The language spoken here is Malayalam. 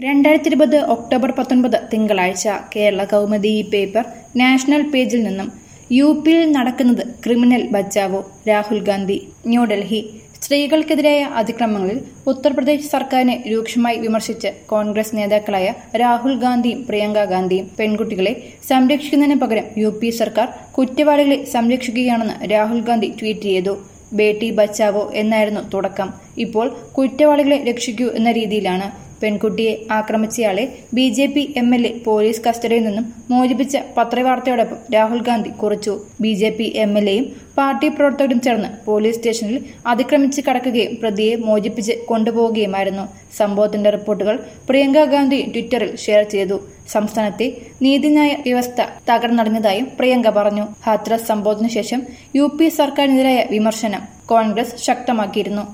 രണ്ടായിരത്തി ഇരുപത് ഒക്ടോബർ പത്തൊൻപത് തിങ്കളാഴ്ച കേരള കൗമുദി ഈ പേപ്പർ നാഷണൽ പേജിൽ നിന്നും യു പിയിൽ നടക്കുന്നത് ക്രിമിനൽ ബച്ചാവോ രാഹുൽ ഗാന്ധി ന്യൂഡൽഹി സ്ത്രീകൾക്കെതിരായ അതിക്രമങ്ങളിൽ ഉത്തർപ്രദേശ് സർക്കാരിനെ രൂക്ഷമായി വിമർശിച്ച് കോൺഗ്രസ് നേതാക്കളായ രാഹുൽ ഗാന്ധിയും പ്രിയങ്ക ഗാന്ധിയും പെൺകുട്ടികളെ സംരക്ഷിക്കുന്നതിന് പകരം യു പി സർക്കാർ കുറ്റവാളികളെ സംരക്ഷിക്കുകയാണെന്ന് രാഹുൽ ഗാന്ധി ട്വീറ്റ് ചെയ്തു ബേട്ടി ബച്ചാവോ എന്നായിരുന്നു തുടക്കം ഇപ്പോൾ കുറ്റവാളികളെ രക്ഷിക്കൂ എന്ന രീതിയിലാണ് പെൺകുട്ടിയെ ആക്രമിച്ചയാളെ B J P M L A police കസ്റ്റഡിയിൽ നിന്നും മോചിപ്പിച്ച പത്രവാർത്തയോടൊപ്പം രാഹുൽ ഗാന്ധി കുറിച്ചു B J P M L എയും പാർട്ടി പ്രവർത്തകരും ചേർന്ന് പോലീസ് സ്റ്റേഷനിൽ അതിക്രമിച്ച് കടക്കുകയും പ്രതിയെ മോചിപ്പിച്ച് കൊണ്ടുപോവുകയുമായിരുന്നു സംഭവത്തിന്റെ റിപ്പോർട്ടുകൾ പ്രിയങ്ക ഗാന്ധി ട്വിറ്ററിൽ ഷെയർ ചെയ്തു സംസ്ഥാനത്തെ നീതിന്യായ വ്യവസ്ഥ തകർന്നടഞ്ഞതായും പ്രിയങ്ക പറഞ്ഞു ഹാത്രസ് സംഭവത്തിനു ശേഷം യു പി സർക്കാരിനെതിരായ വിമർശനം കോൺഗ്രസ് ശക്തമാക്കിയിരുന്നു